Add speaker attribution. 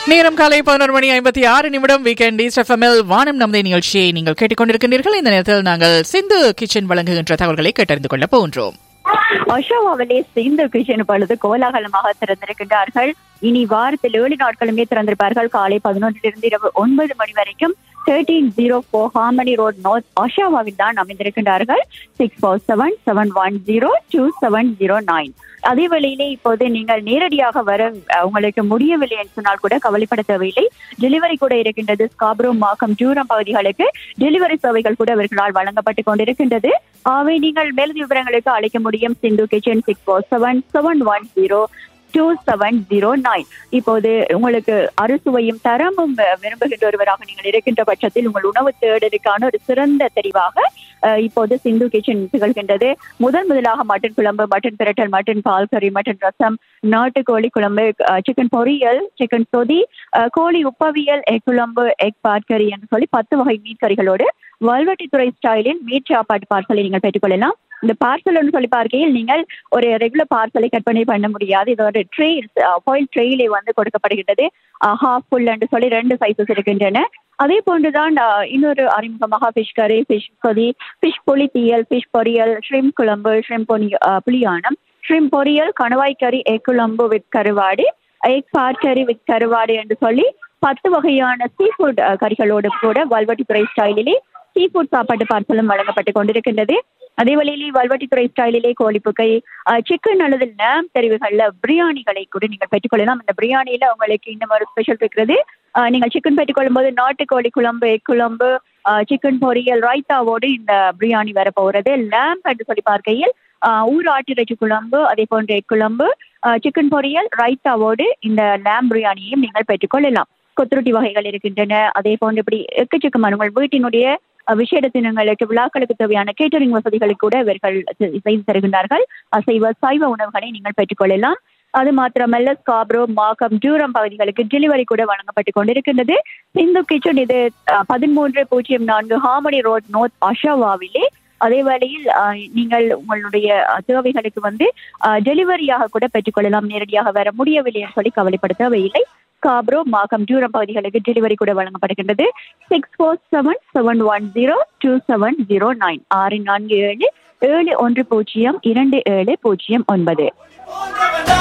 Speaker 1: நேரம் காலை பதினொரு மணி ஐம்பத்தி ஆறு நிமிடம் வீக்கெண்ட் எஃப்எம்எல் வானம் நமதை நிகழ்ச்சியை நீங்கள் கேட்டுக்கொண்டிருக்கின்றீர்கள் இந்த நேரத்தில் நாங்கள் சிந்து கிச்சன் வழங்குகின்ற தகவல்களை கேட்டறிந்து கொள்ள போகின்றோம்
Speaker 2: அஷோவாவிலே சிந்து கிச்சன் பொழுது கோலாகலமாக திறந்திருக்கின்றார்கள் இனி வாரத்தில் ஏழு நாட்களுமே திறந்திருப்பார்கள் காலை பதினொன்றிலிருந்து இரவு ஒன்பது மணி வரைக்கும் thirteen zero four harmony road north ஆஷாவாவில் தான் அமைந்திருக்கின்றார்கள் six four seven seven one zero two seven zero nine அதே வேளையிலே இப்போது நீங்கள் நேரடியாக வர அஹ், உங்களுக்கு முடியவில்லை என்று சொன்னால் கூட கவலைப்பட தேவையில்லை டெலிவரி கூட இருக்கின்றது ஸ்காப்ரோ மாக்கம் ஜூரம் பகுதிகளுக்கு டெலிவரி சேவைகள் கூட அவர்களால் வழங்கப்பட்டு கொண்டிருக்கின்றது ஆகவே நீங்கள் மேலதிக விவரங்களுக்கு அழைக்க முடியும் Sindhu kitchen six four seven seven one zero two seven zero nine இப்போது உங்களுக்கு அறுசுவையும் தரமும் அஹ், விரும்புகின்ற ஒருவராக நீங்கள் இருக்கின்ற பட்சத்தில் உங்கள் உணவு தேடலுக்கான ஒரு சிறந்த தெரிவாக அஹ், இப்போது சிந்து கிச்சன் திகழ்கின்றது முதன் முதலாக மட்டன் குழம்பு மட்டன் பிரட்டல் மட்டன் பால் கறி மட்டன் ரசம் நாட்டுக்கோழி குழம்பு சிக்கன் பொரியல் சிக்கன் சொதி அஹ், கோழி உப்பவியல் எக் குழம்பு எக் பாட்கறி என்று சொல்லி பத்து வகை மீன் கறிகளோடு வல்வட்டித்துறை ஸ்டைலில் மீட் சாப்பாட்டு பார்சலை நீங்கள் பெற்றுக்கொள்ளலாம் இந்த பார்சல் சொல்லி பார்க்கையில் நீங்கள் ஒரு ரெகுலர் பார்சலை கற்பனை பண்ண முடியாது இது ஒரு ட்ரே ஃபாயில் ட்ரேயிலே வந்து கொடுக்கப்படுகின்றது ஹாஃப் ஃபுல் என்று சொல்லி ரெண்டு சைஸஸ் இருக்கின்றன அதே போன்றுதான் அஹ், இன்னொரு அறிமுகமாக ஃபிஷ் கறி ஃபிஷ் கொதி ஃபிஷ் புளி தீயல் ஃபிஷ் பொரியல் ஷ்ரிம் குழம்பு ஷ்ரிம் பொனி அஹ், புளியானம் ஷ்ரிம் பொரியல் கணவாய் கறி எக் குழம்பு வித் கருவாடு எக் பாட் கறி வித் கருவாடு என்று சொல்லி பத்து வகையான சீ ஃபுட் கறிகளோடு கூட வல்வட்டித்துறை ஸ்டைலிலே சீ ஃபுட் சாப்பாட்டு பார்சலும் வழங்கப்பட்டு கொண்டிருக்கின்றது அதே வழியிலே வல்வட்டித்துறை ஸ்டைலிலே கோழிப்புக்கை சிக்கன் அல்லது லேம் தெரிவுகள்ல பிரியாணிகளை கூட நீங்கள் பெற்றுக்கொள்ளலாம் இந்த பிரியாணியில உங்களுக்கு இன்னும் ஒரு ஸ்பெஷல் இருக்கிறது அஹ், நீங்கள் சிக்கன் பெற்றுக்கொள்ளும் போது நாட்டுக்கோழி குழம்பு எக் குழம்பு சிக்கன் பொரியல் ரைத்தாவோடு இந்த பிரியாணி வர போகிறது லேம் என்று சொல்லி பார்க்கையில் அஹ், ஊர் ஆட்டிறைச்சி குழம்பு அதே போன்ற எக் குழம்பு சிக்கன் பொரியல் ரைத்தாவோடு இந்த லேம் பிரியாணியையும் நீங்கள் பெற்றுக்கொள்ளலாம் கொத்துரொட்டி வகைகள் இருக்கின்றன அதே போன்று இப்படி எக்கச்சக்கமான உங்கள் வீட்டினுடைய அஹ், விசேட தினங்களுக்கு விழாக்களுக்கு தேவையான கேட்டரிங் வசதிகளை கூட இவர்கள் செ- செய்து தருகின்றார்கள் அசைவ சைவ உணவுகளை நீங்கள் பெற்றுக்கொள்ளலாம் அது மாத்திரமல்ல ஸ்காப்ரோ மாகம் டூரம் பகுதிகளுக்கு டெலிவரி கூட வழங்கப்பட்டு கொண்டிருக்கின்றது சிந்து கிச்சன் இது அஹ், பதிமூன்று பூஜ்ஜியம் நான்கு ஹார்மனி ரோட் நோர்த் அஷாவாவிலே அதே வேளையில் அஹ், நீங்கள் உங்களுடைய அஹ், தேவைகளுக்கு வந்து டெலிவரியாக கூட பெற்றுக்கொள்ளலாம் நேரடியாக வர முடியவில்லை என்று சொல்லி கவலைப்பட தேவையில்லை காப்ரோ மாகம் டூரம் பகுதிகளுக்கு டெலிவரி கூட வழங்கப்படுகின்றது six four seven seven one zero two seven zero nine ஆறு நான்கு ஏழு ஏழு ஒன்று பூஜ்ஜியம் இரண்டு ஏழு பூஜ்ஜியம் ஒன்பது